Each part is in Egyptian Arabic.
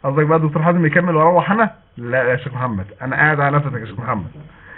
قصدك بقى دكتور حازم يكمل واروح انا لا يا شيخ محمد انا قاعد على نفسك يا شيخ محمد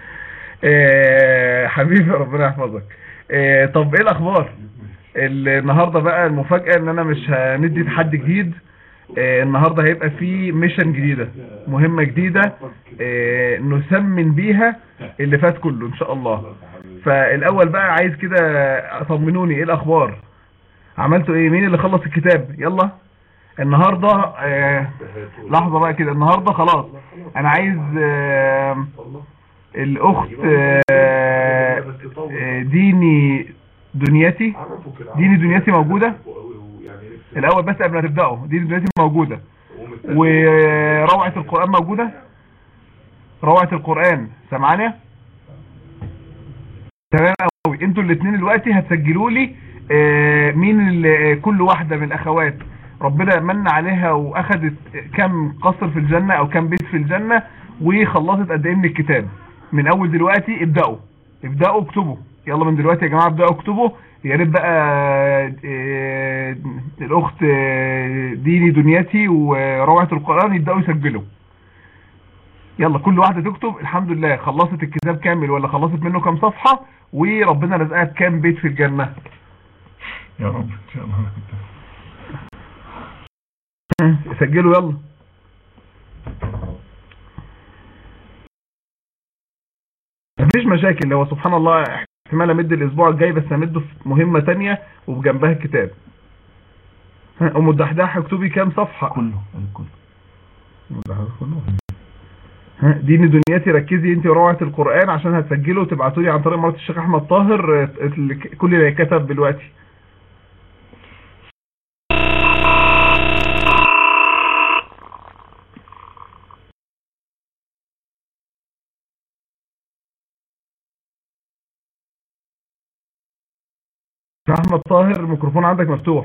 إيه حبيبي ربنا يحفظك إيه طب ايه الاخبار النهارده بقى المفاجاه ان انا مش هندي تحدي جديد إيه النهارده هيبقى في ميشن جديده مهمه جديده إيه نسمن بيها اللي فات كله ان شاء الله فالاول بقى عايز كده اطمنوني ايه الاخبار عملتوا ايه مين اللي خلص الكتاب يلا النهارده آه لحظه بقى كده النهارده خلاص انا عايز آه الاخت آه آه ديني دنيتي ديني دنيتي موجوده الاول بس قبل ما تبداوا ديني دنيتي موجوده وروعه القران موجوده روعه القران سامعاني تمام قوي انتوا الاثنين دلوقتي هتسجلوا لي آه مين اللي كل واحده من الاخوات ربنا من عليها واخدت كم قصر في الجنة او كم بيت في الجنة وخلصت قد ايه من الكتاب من اول دلوقتي ابدأوا ابدأوا اكتبوا يلا من دلوقتي يا جماعة ابدأوا اكتبوا يا ريت بقى اه الاخت ديني دنيتي وروعة القرآن يبدأوا يسجلوا يلا كل واحدة تكتب الحمد لله خلصت الكتاب كامل ولا خلصت منه كام صفحة وربنا رزقها بكام بيت في الجنة يا رب ان شاء الله سجلوا يلا مفيش مشاكل هو سبحان الله احتمال امد الاسبوع الجاي بس امده في مهمة تانية وبجنبها الكتاب ام الدحداح اكتبي كام صفحة كله كله ديني دنيتي ركزي انت وروعة القرآن عشان هتسجله وتبعتوا لي عن طريق مرات الشيخ احمد طاهر كل اللي كتب دلوقتي احمد طاهر الميكروفون عندك مفتوح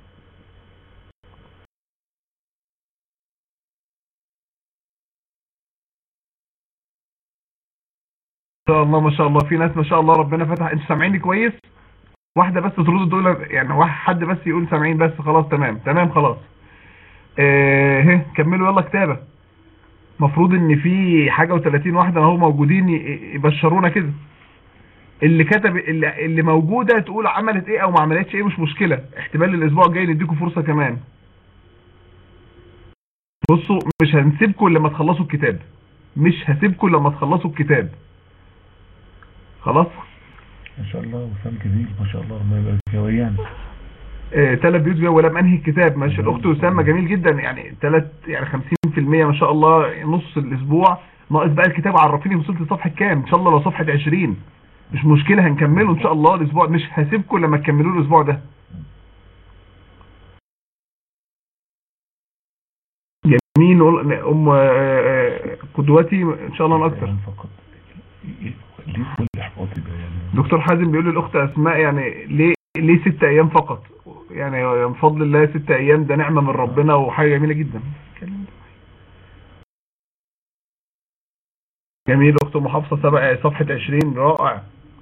ما شاء الله ما شاء الله في ناس ما شاء الله ربنا فتح انت سامعيني كويس واحده بس ترد تقول يعني واحد حد بس يقول سامعين بس خلاص تمام تمام خلاص ايه كملوا يلا كتابه مفروض ان في حاجه و30 واحده اهو موجودين يبشرونا كده اللي كتب اللي, اللي موجودة تقول عملت ايه او ما عملتش ايه مش مشكلة احتمال الاسبوع الجاي نديكم فرصة كمان بصوا مش هنسيبكم لما تخلصوا الكتاب مش هسيبكم لما تخلصوا الكتاب خلاص ما شاء الله وسام كبير ما شاء الله ربنا يبارك فيه ويانا آه ثلاث بيوت جوه ولم انهي الكتاب ماشي الاخت وسام جميل جدا يعني ثلاث يعني 50% ما شاء الله نص الاسبوع ناقص بقى الكتاب عرفيني وصلت لصفحه كام ان شاء الله لو صفحه 20 مش مشكلة هنكمله ان شاء الله الاسبوع مش هسيبكم لما تكملوا الاسبوع ده جميل ام قدوتي ان شاء الله اكتر فقط ليه كل احباطي ده يعني دكتور حازم بيقول للاخت اسماء يعني ليه ليه ست ايام فقط يعني من فضل الله ست ايام ده نعمة من ربنا وحاجة جميلة جدا جميل اخت ام حفصه سبق صفحه 20 رائع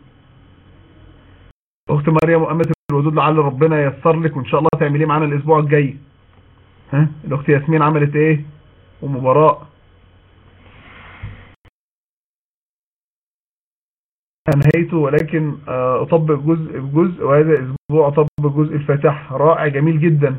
اخت مريم وامه الودود لعل ربنا ييسر لك وان شاء الله تعمليه معانا الاسبوع الجاي ها الاخت ياسمين عملت ايه ومباراء انهيته ولكن اطبق جزء بجزء وهذا اسبوع اطبق جزء الفاتح رائع جميل جدا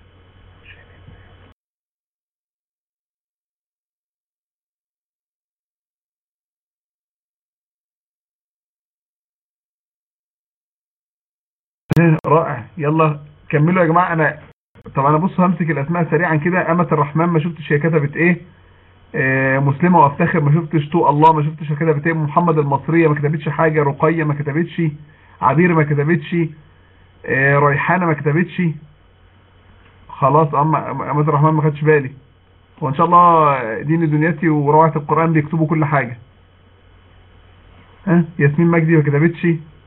رائع يلا كملوا يا جماعة انا طب انا بص همسك الاسماء سريعا كده امة الرحمن ما شفتش هي كتبت ايه آه مسلمة وافتخر ما شفتش تو الله ما شفتش هي كتبت ايه محمد المصرية ما كتبتش حاجة رقية ما كتبتش عبير ما كتبتش آه ريحانة ما كتبتش خلاص اما امة الرحمن ما خدش بالي وان شاء الله دين دنيتي وروعة القرآن بيكتبوا كل حاجة ها ياسمين مجدي ما كتبتش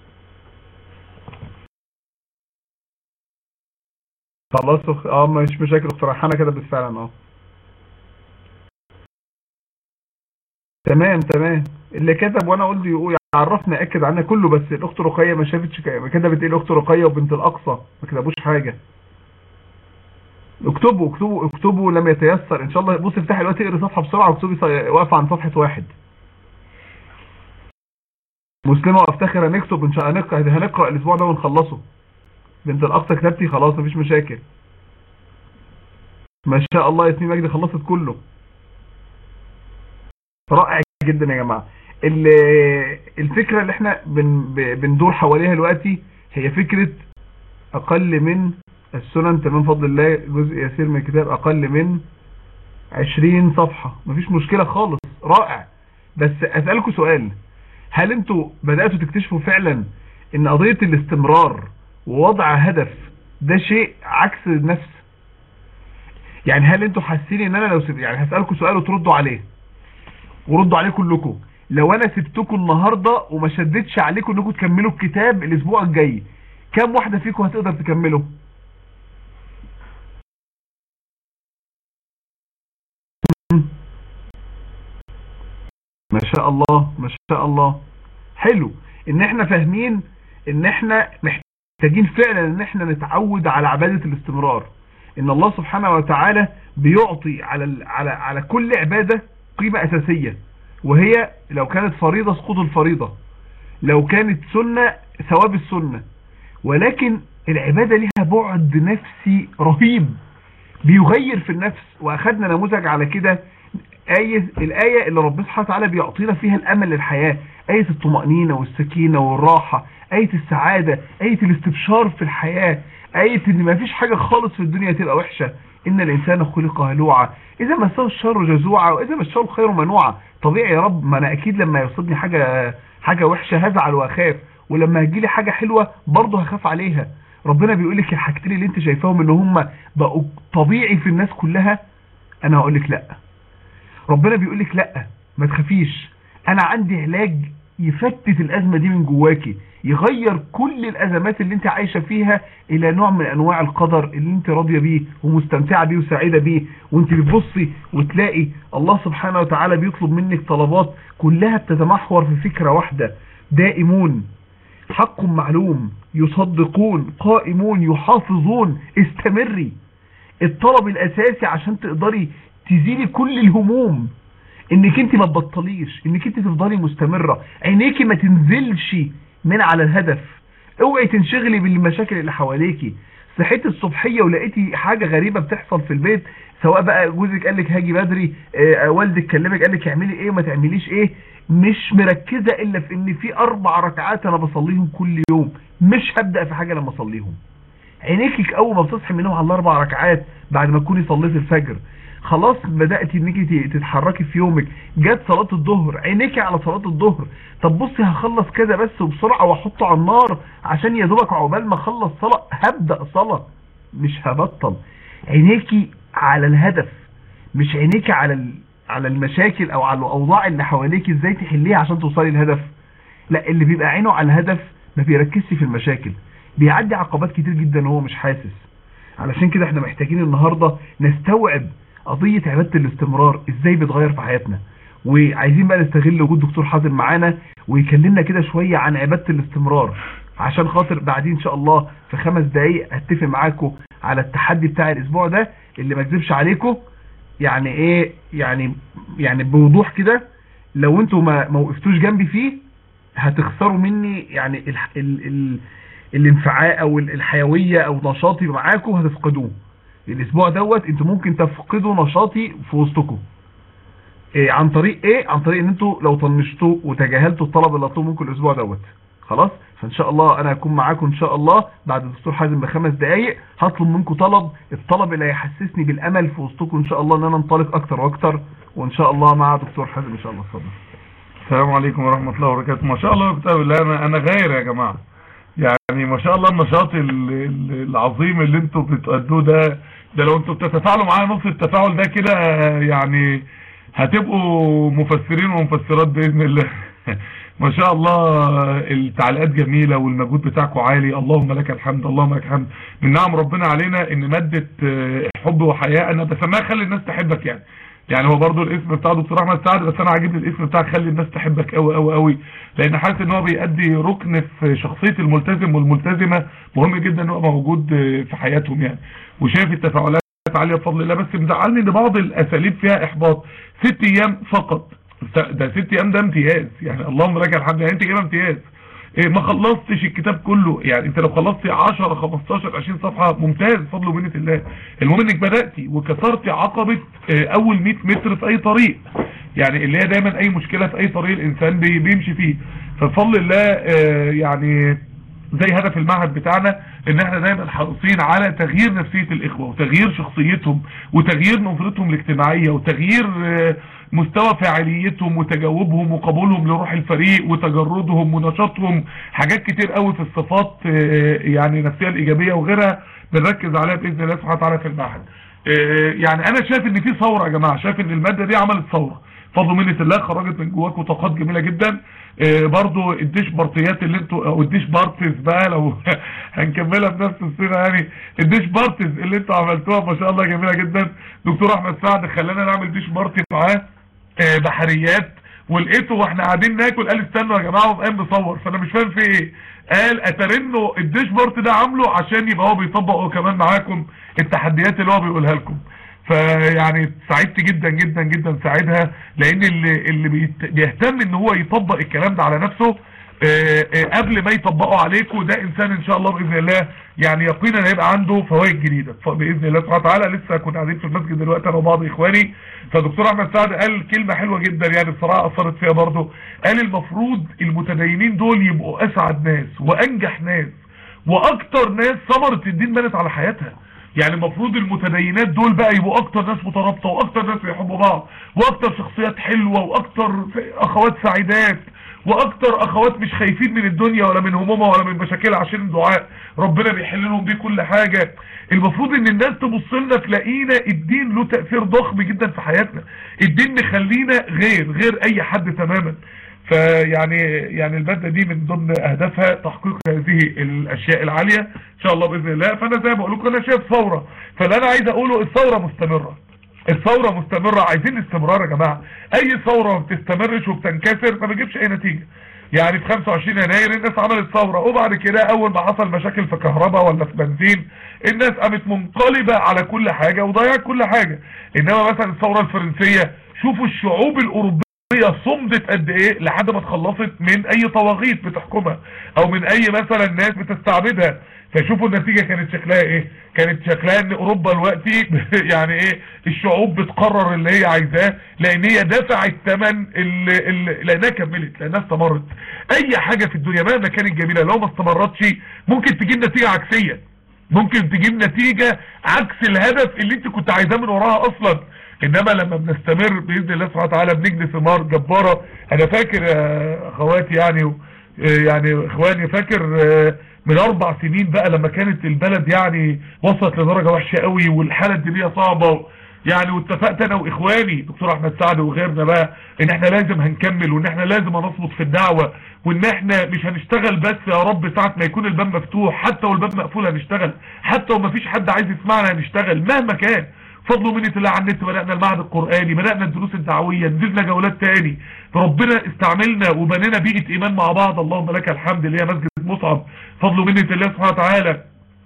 خلاص اه مش مشاكل اخت ريحانه كتبت فعلا اه تمام تمام اللي كتب وانا قلت يقول عرفنا اكد عنها كله بس الاخت رقيه ما شافتش كتبت ايه الاخت رقيه وبنت الاقصى ما كتبوش حاجه اكتبوا اكتبوا اكتبوا لم يتيسر ان شاء الله بص افتحي دلوقتي اقري صفحه بسرعه واكتبي ص- واقفه عن صفحه واحد مسلمه وافتخر هنكتب ان شاء الله هنقرا هنقرا الاسبوع ده ونخلصه بنت الاقصى كتبتي خلاص مفيش مشاكل ما شاء الله ياسمين مجدي خلصت كله رائع جدا يا جماعه ال- الفكره اللي احنا بن ب- بندور حواليها دلوقتي هي فكره اقل من السنن تمام فضل الله جزء يسير من الكتاب اقل من 20 صفحة مفيش مشكلة خالص رائع بس اسألكم سؤال هل انتوا بدأتوا تكتشفوا فعلا ان قضية الاستمرار ووضع هدف ده شيء عكس النفس يعني هل انتوا حاسين ان انا لو سب... يعني هسألكم سؤال وتردوا عليه وردوا عليه كلكم لو انا سبتكم النهاردة وما شدتش عليكم انكم تكملوا الكتاب الاسبوع الجاي كم واحدة فيكم هتقدر تكمله ما شاء الله ما شاء الله حلو ان احنا فاهمين ان احنا محتاجين فعلا ان احنا نتعود على عبادة الاستمرار ان الله سبحانه وتعالى بيعطي على ال- على على كل عبادة قيمة اساسية وهي لو كانت فريضة سقوط الفريضة لو كانت سنة ثواب السنة ولكن العبادة لها بعد نفسي رهيب بيغير في النفس واخدنا نموذج على كده آية الآية اللي ربنا سبحانه وتعالى بيعطينا فيها الأمل للحياة آية الطمأنينة والسكينة والراحة آية السعادة آية الاستبشار في الحياة آية إن ما فيش حاجة خالص في الدنيا تبقى وحشة إن الإنسان خلق هلوعا إذا مسه الشر جزوعا وإذا مسه الخير منوعا طبيعي يا رب ما أنا أكيد لما يصيبني حاجة حاجة وحشة هزعل وأخاف ولما هتجيلي حاجة حلوة برضه هخاف عليها ربنا بيقول لك الحاجتين اللي انت شايفاهم ان هم بقوا طبيعي في الناس كلها انا هقول لك لا ربنا بيقول لك لا ما تخافيش انا عندي علاج يفتت الازمه دي من جواكي يغير كل الازمات اللي انت عايشه فيها الى نوع من انواع القدر اللي انت راضيه بيه ومستمتعه بيه وسعيده بيه وانت بتبصي وتلاقي الله سبحانه وتعالى بيطلب منك طلبات كلها بتتمحور في فكره واحده دائمون حق معلوم يصدقون قائمون يحافظون استمري الطلب الاساسي عشان تقدري تزيلي كل الهموم انك انت ما تبطليش انك انت تفضلي مستمرة عينيكي ما تنزلش من على الهدف اوعي تنشغلي بالمشاكل اللي حواليكي صحيتي الصبحية ولقيتي حاجة غريبة بتحصل في البيت سواء بقى جوزك قال لك هاجي بدري آه، والدك كلمك قال لك اعملي ايه وما تعمليش ايه مش مركزة الا في ان في اربع ركعات انا بصليهم كل يوم مش هبدأ في حاجة لما اصليهم عينيكي اول ما بتصحي من النوم على الاربع ركعات بعد ما تكوني صليت الفجر خلاص بدأتي انك ت- تتحركي في يومك جت صلاة الظهر عينيكي على صلاة الظهر طب بصي هخلص كذا بس وبسرعة واحطه على النار عشان يا دوبك عقبال ما اخلص صلاة هبدأ صلاة مش هبطل عينيكي على الهدف مش عينيكي على ال- على المشاكل او على الاوضاع اللي حواليكي ازاي تحليها عشان توصلي للهدف لا اللي بيبقى عينه على الهدف ما بيركزش في المشاكل بيعدي عقبات كتير جدا وهو مش حاسس علشان كده احنا محتاجين النهاردة نستوعب قضية عبادة الاستمرار ازاي بتغير في حياتنا وعايزين بقى نستغل وجود دكتور حازم معانا ويكلمنا كده شوية عن عبادة الاستمرار عشان خاطر بعدين ان شاء الله في خمس دقايق هتفق معاكم على التحدي بتاع الاسبوع ده اللي ما اكذبش عليكم يعني ايه يعني يعني بوضوح كده لو انتوا ما ما وقفتوش جنبي فيه هتخسروا مني يعني ال ال ال الانفعاء او ال- الحيوية او نشاطي معاكم هتفقدوه الاسبوع دوت انتوا ممكن تفقدوا نشاطي في وسطكم إيه عن طريق ايه عن طريق ان انتوا لو طنشتوا وتجاهلتوا الطلب اللي هطلبه منكم الاسبوع دوت خلاص فان شاء الله انا هكون معاكم ان شاء الله بعد الدكتور حازم بخمس دقايق هطلب منكم طلب الطلب اللي هيحسسني بالامل في وسطكم ان شاء الله ان انا انطلق اكتر واكتر وان شاء الله مع دكتور حازم ان شاء الله اتفضل السلام عليكم ورحمة الله وبركاته ما شاء الله كتاب الله انا انا غير يا جماعة يعني ما شاء الله النشاط ال- ال- العظيم اللي انتوا بتأدوه ده ده لو انتوا بتتفاعلوا معايا نص التفاعل ده كده يعني هتبقوا مفسرين ومفسرات بإذن الله ما شاء الله التعليقات جميلة والمجهود بتاعكم عالي اللهم لك الحمد اللهم لك الحمد من نعم ربنا علينا ان مادة آه، حب وحياة انا بسميها خلي الناس تحبك يعني يعني هو برضو الاسم بتاع دكتور احمد سعد بس انا عاجبني الاسم بتاع خلي الناس تحبك قوي قوي قوي لان حاسس ان هو بيأدي ركن في شخصية الملتزم والملتزمة مهم جدا ان هو موجود في حياتهم يعني وشايف التفاعلات عالية بفضل الله بس مزعلني ان بعض الاساليب فيها احباط ست ايام فقط ده ست ايام ده امتياز يعني اللهم لك الحمد يعني انت جايبه امتياز إيه ما خلصتش الكتاب كله يعني انت لو خلصت 10 15 20 صفحة ممتاز بفضل ومنة الله المهم انك بدأتي وكسرتي عقبة اه اول 100 متر في اي طريق يعني اللي هي دايما اي مشكلة في اي طريق الانسان بي بيمشي فيه فبفضل الله اه يعني زي هدف المعهد بتاعنا ان احنا دايما حريصين على تغيير نفسية الاخوة وتغيير شخصيتهم وتغيير نظرتهم الاجتماعية وتغيير اه مستوى فاعليتهم وتجاوبهم وقبولهم لروح الفريق وتجردهم ونشاطهم حاجات كتير قوي في الصفات يعني النفسيه الايجابيه وغيرها بنركز عليها باذن الله سبحانه وتعالى في المعهد يعني انا شايف ان في ثوره يا جماعه شايف ان الماده دي عملت ثوره فضل منة الله خرجت من جواكم طاقات جميله جدا برضو الديش بارتيات اللي انتوا او الديش بارتيز بقى لو هنكملها بنفس الصيغه يعني الديش بارتيز اللي انتوا عملتوها ما شاء الله جميله جدا دكتور احمد سعد خلانا نعمل ديش بارتي معاه بحريات ولقيته واحنا قاعدين ناكل قال استنوا يا جماعه وقام مصور فانا مش فاهم في ايه قال اترنوا الديش بارت ده عامله عشان يبقى هو بيطبق هو كمان معاكم التحديات اللي هو بيقولها لكم فيعني سعدت جدا جدا جدا ساعدها لان اللي, اللي بيهتم ان هو يطبق الكلام ده على نفسه آآ آآ قبل ما يطبقوا عليكم ده انسان ان شاء الله باذن الله يعني يقينا هيبقى عنده فوائد جديده باذن الله سبحانه وتعالى لسه كنا قاعدين في المسجد دلوقتي انا وبعض اخواني فدكتور احمد سعد قال كلمه حلوه جدا يعني بصراحه اثرت فيها برضه قال المفروض المتدينين دول يبقوا اسعد ناس وانجح ناس واكتر ناس ثمره الدين بنت على حياتها يعني المفروض المتدينات دول بقى يبقوا اكتر ناس مترابطه واكتر ناس بيحبوا بعض واكتر شخصيات حلوه واكتر اخوات سعيدات واكتر اخوات مش خايفين من الدنيا ولا من همومها ولا من مشاكلها عشان الدعاء ربنا بيحل لهم بيه كل حاجة المفروض ان الناس تبص لنا تلاقينا الدين له تأثير ضخم جدا في حياتنا الدين مخلينا غير غير اي حد تماما فيعني يعني المادة دي من ضمن اهدافها تحقيق هذه الاشياء العالية ان شاء الله باذن الله فانا زي ما بقول لكم انا شايف ثورة فاللي انا عايز اقوله الثورة مستمرة الثورة مستمرة عايزين استمرار يا جماعة اي ثورة ما بتستمرش وبتنكسر ما بتجيبش اي نتيجة يعني في 25 يناير الناس عملت ثورة وبعد كده اول ما حصل مشاكل في كهرباء ولا في بنزين الناس قامت منقلبة على كل حاجة وضيعت كل حاجة انما مثلا الثورة الفرنسية شوفوا الشعوب الاوروبية صمدت قد ايه لحد ما اتخلصت من اي طواغيت بتحكمها او من اي مثلا ناس بتستعبدها فشوفوا النتيجة كانت شكلها ايه كانت شكلها ان اوروبا دلوقتي يعني ايه الشعوب بتقرر اللي هي عايزاه لان هي دفعت ثمن لانها كملت لانها استمرت اي حاجة في الدنيا مهما كانت جميلة لو ما استمرتش ممكن تجيب نتيجة عكسية ممكن تجيب نتيجة عكس الهدف اللي انت كنت عايزاه من وراها اصلا انما لما بنستمر باذن الله سبحانه وتعالى بنجني ثمار جبارة انا فاكر يا اخواتي يعني يعني اخواني فاكر من اربع سنين بقى لما كانت البلد يعني وصلت لدرجة وحشة قوي والحالة الدينية صعبة يعني واتفقت انا واخواني دكتور احمد سعد وغيرنا بقى ان احنا لازم هنكمل وان احنا لازم هنصمت في الدعوة وان احنا مش هنشتغل بس يا رب ساعة ما يكون الباب مفتوح حتى والباب مقفول هنشتغل حتى وما فيش حد عايز يسمعنا هنشتغل مهما كان فضل ومنة الله على النت بدأنا المعهد القرآني بدأنا الدروس الدعوية نزلنا جولات تاني ربنا استعملنا وبنينا بيئة ايمان مع بعض اللهم لك الحمد اللي هي مسجد مصعب فضل ومنة الله سبحانه وتعالى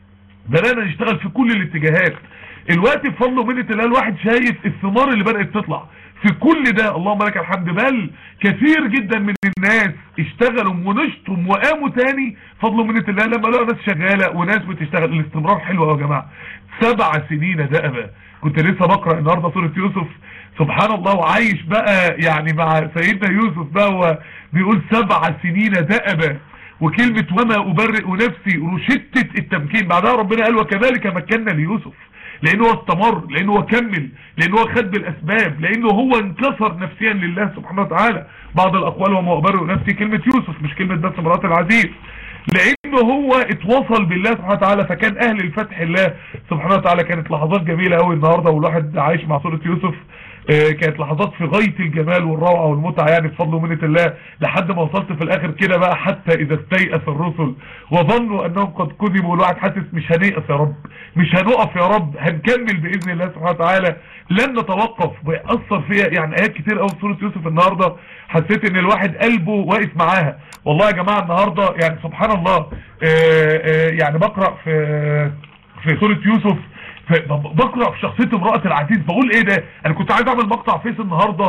بدأنا نشتغل في كل الاتجاهات الوقت بفضل ومنة الله الواحد شايف الثمار اللي بدأت تطلع في كل ده اللهم لك الحمد بل كثير جدا من الناس اشتغلوا ونشطوا وقاموا تاني فضل ومنة الله لما لقوا ناس شغالة وناس بتشتغل الاستمرار حلو يا جماعة سبع سنين دأبة كنت لسه بقرأ النهاردة سورة يوسف سبحان الله وعايش بقى يعني مع سيدنا يوسف بقى هو بيقول سبع سنين دأبة وكلمة وما أبرئ نفسي رشدت التمكين بعدها ربنا قال وكذلك مكنا ليوسف لانه هو استمر لانه هو كمل لانه هو خد بالاسباب لانه هو انكسر نفسيا لله سبحانه وتعالى بعض الاقوال وما أبرئ نفسي كلمة يوسف مش كلمة بس مرات العزيز لانه هو اتوصل بالله سبحانه وتعالى فكان اهل الفتح الله سبحانه وتعالى كانت لحظات جميلة قوي النهاردة والواحد عايش مع سورة يوسف اه كانت لحظات في غاية الجمال والروعة والمتعة يعني بفضل ومنة الله لحد ما وصلت في الاخر كده بقى حتى اذا استيأس الرسل وظنوا انهم قد كذبوا الواحد حاسس مش هنيأس يا رب مش هنقف يا رب هنكمل باذن الله سبحانه وتعالى لن نتوقف ويأثر فيها يعني ايات كتير قوي في سورة يوسف النهاردة حسيت ان الواحد قلبه واقف معاها والله يا جماعة النهاردة يعني سبحان الله اه اه يعني بقرأ في في سورة يوسف فبقرا في شخصيه امراه العزيز بقول ايه ده انا كنت عايز اعمل مقطع فيس النهارده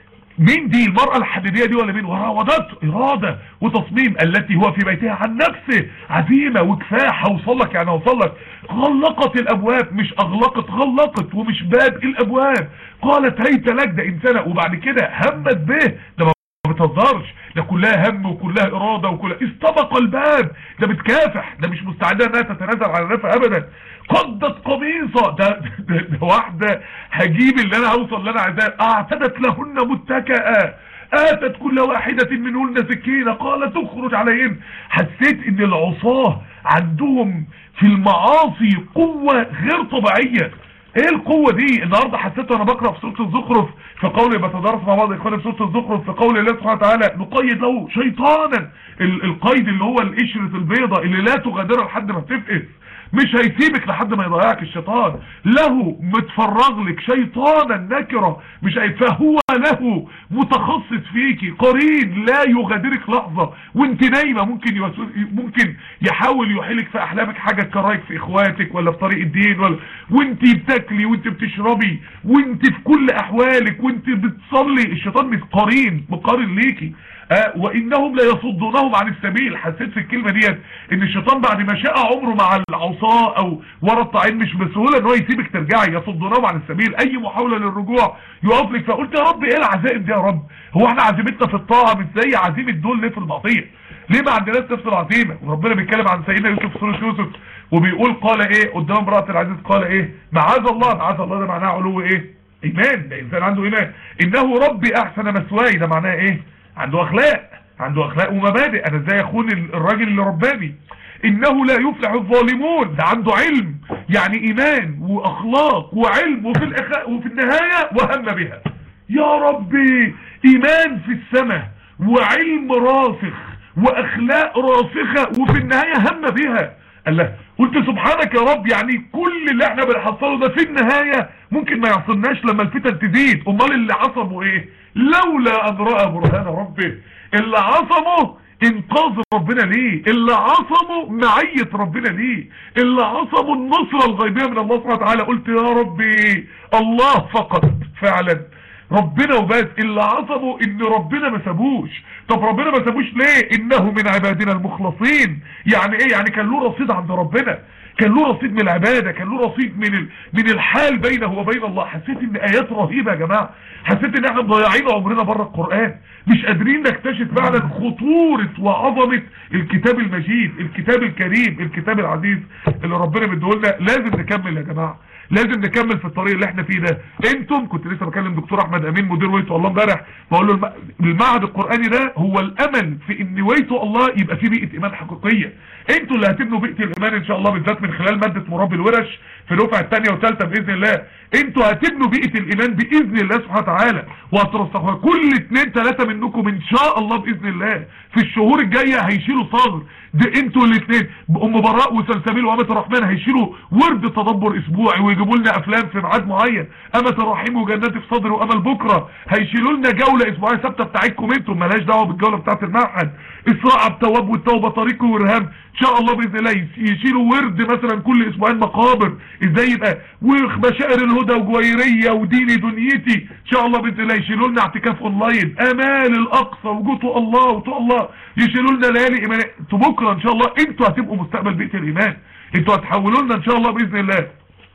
مين دي المرأة الحديدية دي ولا مين وراودته إرادة وتصميم التي هو في بيتها عن نفسه عزيمة وكفاح هوصل لك يعني هوصل لك غلقت الأبواب مش أغلقت غلقت ومش باب الأبواب قالت هيت لك ده إنسانة وبعد كده همت به ده ما بتهزرش ده كلها هم وكلها إرادة وكلها استبق الباب ده بتكافح ده مش مستعدة انها تتنازل على نفسها أبدا قدت قميصة ده, ده, ده واحدة هجيب اللي انا هوصل اللي انا عايزاه اعتدت لهن متكئة اتت كل واحدة منهن سكينة قال تخرج عليهن حسيت ان العصاة عندهم في المعاصي قوة غير طبيعية ايه القوة دي النهاردة حسيت وانا بقرأ في سورة الزخرف في قول بتدرس مع بعض اخواني في سورة الزخرف في قول الله سبحانه وتعالى نقيد له شيطانا القيد اللي هو القشرة البيضة اللي لا تغادرها لحد ما بتفقس مش هيسيبك لحد ما يضيعك الشيطان له متفرغ لك شيطانا نكرة مش هي فهو له متخصص فيكي قرين لا يغادرك لحظة وانت نايمة ممكن يوسوس ممكن يحاول يحيلك في احلامك حاجة تكرهك في اخواتك ولا في طريق الدين ولا وانت بتاكلي وانت بتشربي وانت في كل احوالك وانت بتصلي الشيطان مش قرين مقارن ليكي أه وانهم لا يصدونهم عن السبيل حسيت في الكلمة ديت ان الشيطان بعد ما شاء عمره مع العصاة او ورا الطعين مش بسهولة ان هو يسيبك ترجعي يصدونهم عن السبيل اي محاولة للرجوع يقف لك فقلت يا رب ايه العزائم دي يا رب هو احنا عزيمتنا في الطاعة مش زي عزيمة دول ليه في المعصية ليه ما عندناش نفس العزيمة وربنا بيتكلم عن سيدنا يوسف في سورة يوسف وبيقول قال ايه قدام امرأة العزيز قال ايه معاذ الله معاذ الله ده معناه علو ايه ايمان ده انسان عنده ايمان انه ربي احسن مثواي ده معناه ايه عنده اخلاق عنده اخلاق ومبادئ انا ازاي اخون الراجل اللي رباني انه لا يفلح الظالمون ده عنده علم يعني ايمان واخلاق وعلم وفي الأخ... وفي النهاية وهم بها يا ربي ايمان في السماء وعلم راسخ واخلاق راسخة وفي النهاية هم بها الله قلت سبحانك يا رب يعني كل اللي احنا بنحصله ده في النهاية ممكن ما يعصلناش لما الفتن تزيد امال اللي عصبه ايه لولا ان رأى برهان ربه اللي عصمه انقاذ ربنا ليه اللي عصمه معية ربنا ليه اللي عصمه النصرة الغيبية من الله سبحانه وتعالى قلت يا ربي الله فقط فعلا ربنا وبس اللي عصمه ان ربنا ما سابوش طب ربنا ما سابوش ليه انه من عبادنا المخلصين يعني ايه يعني كان له رصيد عند ربنا كان له رصيد من العبادة كان له رصيد من ال... من الحال بينه وبين الله حسيت ان ايات رهيبة يا جماعة حسيت ان احنا مضيعين عمرنا بره القرآن مش قادرين نكتشف فعلا خطورة وعظمة الكتاب المجيد الكتاب الكريم الكتاب العزيز اللي ربنا مديهولنا لازم نكمل يا جماعة لازم نكمل في الطريق اللي احنا فيه ده انتم كنت لسه بكلم دكتور احمد امين مدير ويتو الله امبارح بقول له الم... المعهد القراني ده هو الامل في ان ويتو الله يبقى فيه بيئه ايمان حقيقيه انتوا اللي هتبنوا بيئه الايمان ان شاء الله بالذات من خلال ماده مربي الورش في الدفعه الثانيه والثالثه باذن الله انتوا هتبنوا بيئه الايمان باذن الله سبحانه وتعالى وهترسخوها كل اثنين ثلاثه منكم ان شاء الله باذن الله في الشهور الجايه هيشيلوا صاغر ده انتوا الاثنين ام براء وسلسبيل وامة الرحمن هيشيلوا ورد تدبر اسبوعي ويجيبوا لنا افلام في ميعاد معين امة الرحيم وجنات في صدر وامل بكره هيشيلوا لنا جوله اسبوعيه ثابته بتاعتكم انتم مالهاش دعوه بالجوله بتاعت المعهد اسراء التواب والتوبه طريق ورهام ان شاء الله باذن الله يشيلوا ورد مثلا كل اسبوعين مقابر ازاي يبقى ومشاعر الهدى وجويريه وديني دنيتي ان شاء الله باذن الله يشيلوا لنا اعتكاف اونلاين امال الاقصى وجوته الله وتو الله يشيلوا لنا ليالي ايمان بكره ان شاء الله انتوا هتبقوا مستقبل بيئه الايمان انتوا هتحولوا لنا ان شاء الله باذن الله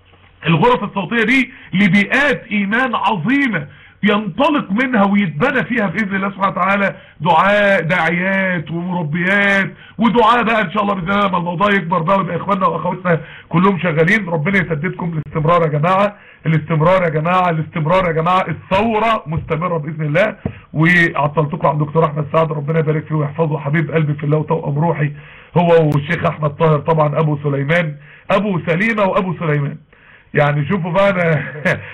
الغرف الصوتيه دي لبيئات ايمان عظيمه ينطلق منها ويتبنى فيها باذن الله سبحانه وتعالى دعاء داعيات ومربيات ودعاء بقى ان شاء الله باذن الله لما الموضوع يكبر بقى ويبقى اخواننا واخواتنا كلهم شغالين ربنا يسددكم الاستمرار يا جماعه الاستمرار يا جماعه الاستمرار يا جماعه الثوره مستمره باذن الله وعطلتكم عن دكتور احمد سعد ربنا يبارك فيه ويحفظه حبيب قلبي في الله وتوأم روحي هو والشيخ احمد طاهر طبعا ابو سليمان ابو سليمه وابو سليمان يعني شوفوا بقى انا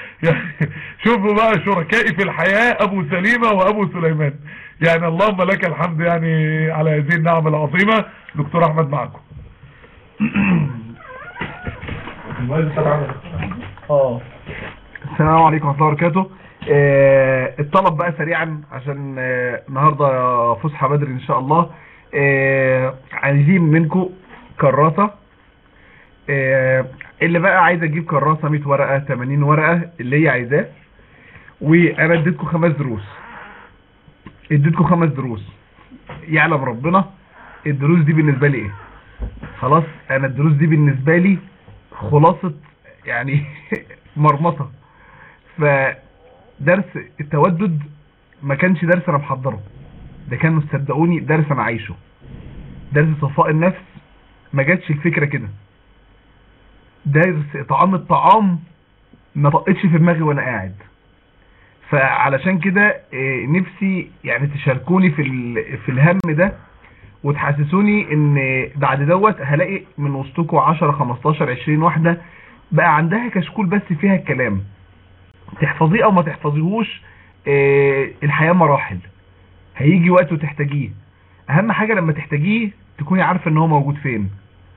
شوفوا بقى شركائي في الحياة ابو سليمة وابو سليمان يعني اللهم لك الحمد يعني على هذه النعمة العظيمة دكتور احمد معكم اه السلام عليكم ورحمة الله وبركاته آه الطلب بقى سريعا عشان آه النهاردة فسحة بدري ان شاء الله آه عايزين منكم كراسة آه، اللي بقى عايز اجيب كراسه 100 ورقه 80 ورقه اللي هي عايزاه وانا اديتكم خمس دروس اديتكم خمس دروس يعلم ربنا الدروس دي بالنسبه لي ايه خلاص انا الدروس دي بالنسبه لي خلاصه يعني مرمطه فدرس التودد ما كانش درس انا محضره ده كان صدقوني درس انا عايشه درس صفاء النفس ما جاتش الفكره كده درس اطعام الطعام ما طقتش في دماغي وانا قاعد فعلشان كده إيه، نفسي يعني تشاركوني في ال- في الهم ده وتحسسوني ان بعد دوت هلاقي من وسطكم 10 15 20 واحده بقى عندها كشكول بس فيها الكلام تحفظيه او ما تحفظيهوش إيه، الحياه مراحل هيجي وقت وتحتاجيه اهم حاجه لما تحتاجيه تكوني عارفه ان هو موجود فين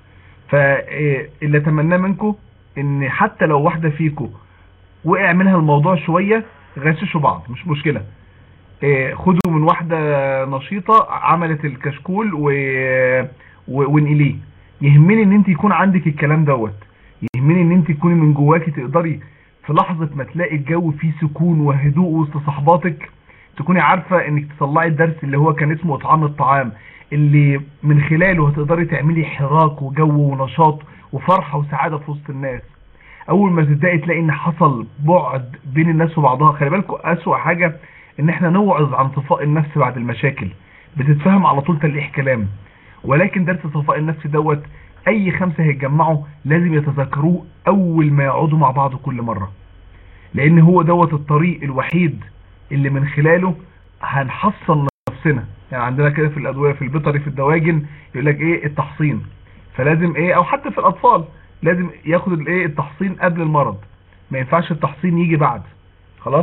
فاللي اتمناه منكم ان حتى لو واحده فيكم وقع منها الموضوع شويه غششوا بعض مش مشكله إيه، خدوا من واحده نشيطه عملت الكشكول و... و... وانقليه يهمني ان انت يكون عندك الكلام دوت يهمني ان انت تكوني من جواكي تقدري في لحظه ما تلاقي الجو فيه سكون وهدوء وسط صحباتك تكوني عارفه انك تطلعي الدرس اللي هو كان اسمه اطعام الطعام اللي من خلاله هتقدري تعملي حراك وجو ونشاط وفرحه وسعاده في وسط الناس اول ما تبداي تلاقي ان حصل بعد بين الناس وبعضها خلي بالكم اسوأ حاجه ان احنا نوعظ عن صفاء النفس بعد المشاكل بتتفهم على طول تلقيح كلام ولكن درس صفاء النفس دوت اي خمسه هيتجمعوا لازم يتذكروه اول ما يقعدوا مع بعض كل مره لان هو دوت الطريق الوحيد اللي من خلاله هنحصن نفسنا يعني عندنا كده في الادويه في البيطري في الدواجن يقول لك ايه التحصين فلازم ايه او حتى في الاطفال لازم ياخد الايه التحصين قبل المرض ما ينفعش التحصين يجي بعد خلاص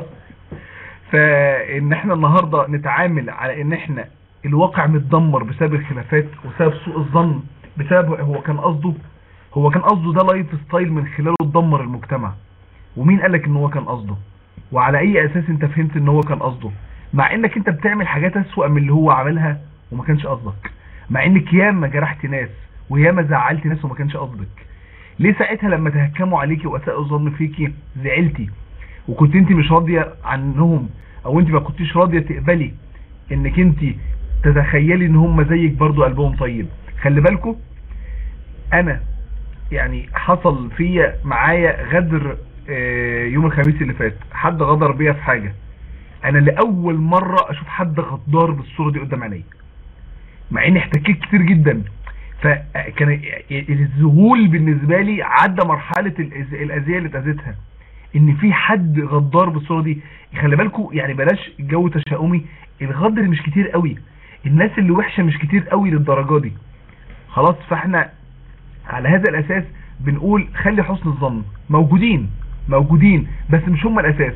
فان احنا النهارده نتعامل على ان احنا الواقع متدمر بسبب الخلافات وسبب سوء الظن بسبب هو كان قصده هو كان قصده ده لايف ستايل من خلاله تدمر المجتمع ومين قالك ان هو كان قصده وعلى اي اساس انت فهمت ان هو كان قصده مع انك انت بتعمل حاجات اسوأ من اللي هو عملها وما كانش قصدك مع انك ياما جرحت ناس وياما زعلت ناس وما كانش قصدك ليه ساعتها لما تهكموا عليكي واساءوا الظن فيكي زعلتي وكنت انت مش راضيه عنهم او انت ما كنتيش راضيه تقبلي انك انت تتخيلي ان هم زيك برضو قلبهم طيب خلي بالكم انا يعني حصل فيا معايا غدر آه، يوم الخميس اللي فات حد غدر بيا في حاجه انا لاول مره اشوف حد غدار بالصوره دي قدام عيني مع اني احتكيت كتير جدا فكان الذهول بالنسبه لي عدى مرحله الأز- الاذيه اللي اتاذيتها ان في حد غدار بالصوره دي خلي بالكم يعني بلاش جو تشاؤمي الغدر مش كتير قوي الناس اللي وحشه مش كتير قوي للدرجه دي خلاص فاحنا على هذا الاساس بنقول خلي حسن الظن موجودين موجودين بس مش هم الاساس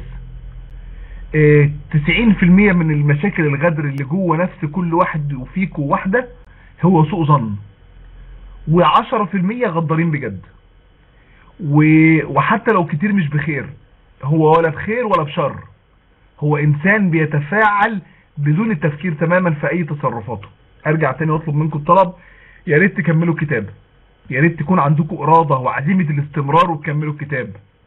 آه، 90% من المشاكل الغدر اللي جوه نفس كل واحد وفيكوا واحدة هو سوء ظن و10% غدارين بجد و- وحتى لو كتير مش بخير هو ولا بخير ولا بشر هو انسان بيتفاعل بدون التفكير تماما في اي تصرفاته ارجع تاني واطلب منكم الطلب يا ريت تكملوا الكتاب يا ريت تكون عندكم اراده وعزيمه الاستمرار وتكملوا الكتاب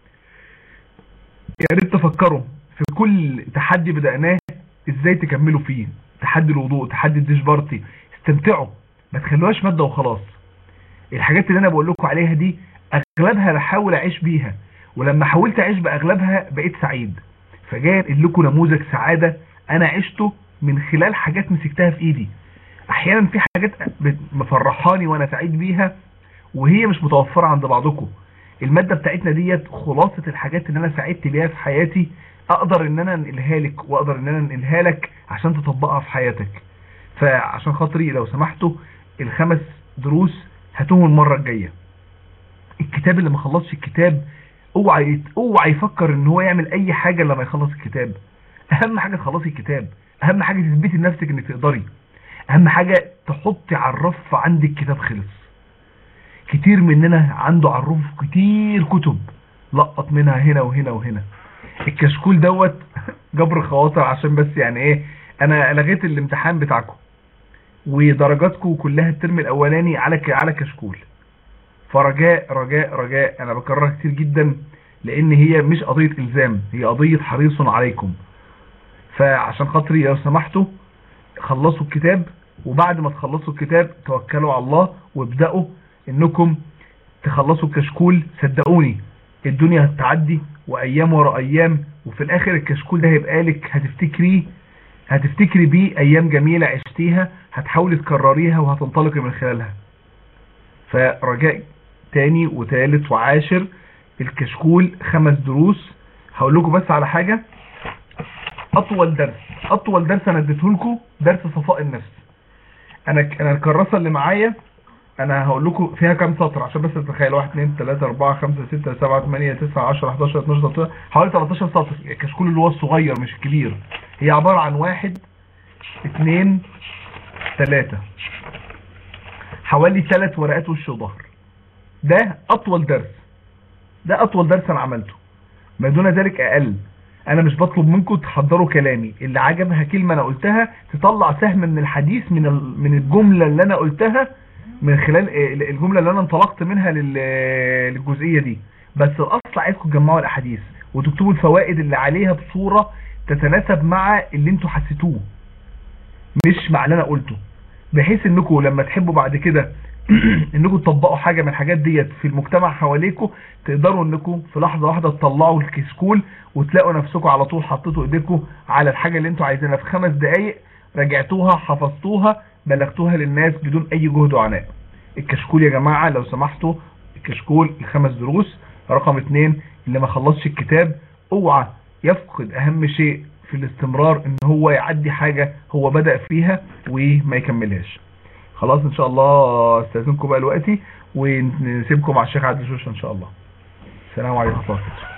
يا ريت تفكروا في كل تحدي بدأناه ازاي تكملوا فيه تحدي الوضوء تحدي الديش بارتي استمتعوا ما تخلوهاش مادة وخلاص الحاجات اللي انا بقول لكم عليها دي اغلبها بحاول اعيش بيها ولما حاولت اعيش باغلبها بقيت سعيد فجاي انقل لكم نموذج سعادة انا عشته من خلال حاجات مسكتها في ايدي احيانا في حاجات بت- مفرحاني وانا سعيد بيها وهي مش متوفرة عند بعضكم المادة بتاعتنا ديت خلاصة الحاجات اللي انا سعدت بيها في حياتي اقدر ان انا انقلها لك واقدر ان انا انقلها لك عشان تطبقها في حياتك فعشان خاطري لو سمحتوا الخمس دروس هاتوهم المرة الجاية الكتاب اللي ما خلصش الكتاب اوعى يت- اوعى يفكر ان هو يعمل اي حاجة لما يخلص الكتاب اهم حاجة تخلصي الكتاب اهم حاجة تثبتي لنفسك انك تقدري اهم حاجة تحطي على الرف عندك كتاب خلص كتير مننا عنده على الرف كتير كتب لقط منها هنا وهنا وهنا الكشكول دوت جبر خواطر عشان بس يعني ايه انا لغيت الامتحان بتاعكم ودرجاتكم كلها الترم الاولاني على ك- على كشكول فرجاء رجاء رجاء انا بكررها كتير جدا لان هي مش قضية الزام هي قضية حريص عليكم فعشان خاطري لو سمحتوا خلصوا الكتاب وبعد ما تخلصوا الكتاب توكلوا على الله وابدأوا انكم تخلصوا الكشكول صدقوني الدنيا هتعدي وايام ورا ايام وفي الاخر الكشكول ده هيبقى لك هتفتكريه هتفتكري بيه ايام جميلة عشتيها هتحاولي تكرريها وهتنطلقي من خلالها فرجاء تاني وتالت وعاشر الكشكول خمس دروس هقول لكم بس على حاجة اطول درس اطول درس انا اديته لكم درس صفاء النفس انا انا الكراسة اللي معايا انا هقول لكم فيها كام سطر عشان بس تتخيل 1 2 3 4 5 6 7 8 9 10 11 12 13 حوالي 13 سطر الكشكول اللي هو الصغير مش الكبير هي عبارة عن واحد اثنين ثلاثة حوالي ثلاث ورقات وش وظهر ده اطول درس ده اطول درس انا عملته ما دون ذلك اقل انا مش بطلب منكم تحضروا كلامي اللي عجبها كلمة انا قلتها تطلع سهم من الحديث من ال- من الجملة اللي انا قلتها من خلال آه، الجملة اللي انا انطلقت منها لل- للجزئية دي بس الاصل عايزكم تجمعوا الاحاديث وتكتبوا الفوائد اللي عليها بصورة تتناسب مع اللي انتوا حسيتوه مش مع اللي انا قلته بحيث انكم لما تحبوا بعد كده انكم تطبقوا حاجة من الحاجات ديت في المجتمع حواليكم تقدروا انكم في لحظة واحدة تطلعوا الكشكول وتلاقوا نفسكم على طول حطيتوا ايديكم على الحاجة اللي انتوا عايزينها في خمس دقايق رجعتوها حفظتوها بلغتوها للناس بدون اي جهد وعناء الكشكول يا جماعة لو سمحتوا الكشكول الخمس دروس رقم اتنين اللي ما خلصش الكتاب اوعى يفقد اهم شيء في الاستمرار ان هو يعدي حاجة هو بدأ فيها وما يكملهاش خلاص ان شاء الله استاذنكم بقى دلوقتي ونسيبكم مع الشيخ عادل شوشة ان شاء الله السلام عليكم ورحمة الله وبركاته